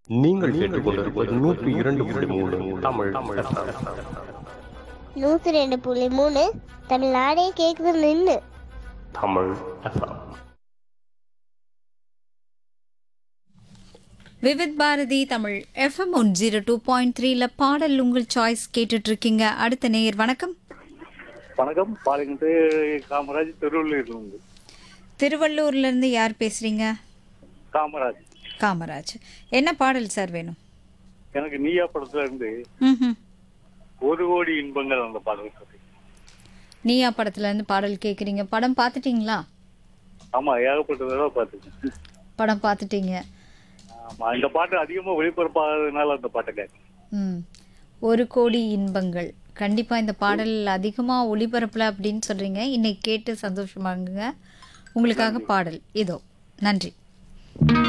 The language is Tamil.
நீங்கள் கேட்டுக்கொண்டிருப்பது நூற்றி இரண்டு புள்ளி மூணு தமிழ் FM. நூற்றி ரெண்டு புள்ளி மூணு தமிழ்நாடே கேட்குது நின்று Tamil FM. Vividh Bharati Tamil FM one zero two point த்ரீல பாடல் உங்கள் சாய்ஸ் கேட்டுட்டு இருக்கீங்க அடுத்த நேயர் வணக்கம் வணக்கம் பாருங்க காமராஜ் திருவள்ளூர்ல இருந்து திருவள்ளூர்ல இருந்து யார் பேசுறீங்க காமராஜ் காமராஜ் என்ன பாடல் சார் வேணும் எனக்கு நீயா படத்துல இருந்து ம்ஹும். ஒரு கோடி இன்பங்கள் அந்த பாடல் இருக்கு. நீயா படத்துல இருந்து பாடல் கேக்குறீங்க படம் பார்த்துட்டீங்களா ஆமா ஏகப்பட்ட தடவை பார்த்துக்கேன் படம் பார்த்துட்டீங்க ஆமா இந்த பாட்டு அதிகமா ஒளிபரப்பாததுனால அந்த பாட்டை கேட்க ம் ஒரு கோடி இன்பங்கள் கண்டிப்பா இந்த பாடல் அதிகமா ஒளிபரப்பல அப்படின்னு சொல்றீங்க இன்னைக்கு கேட்டு சந்தோஷமாகுங்க உங்களுக்காக பாடல் இதோ நன்றி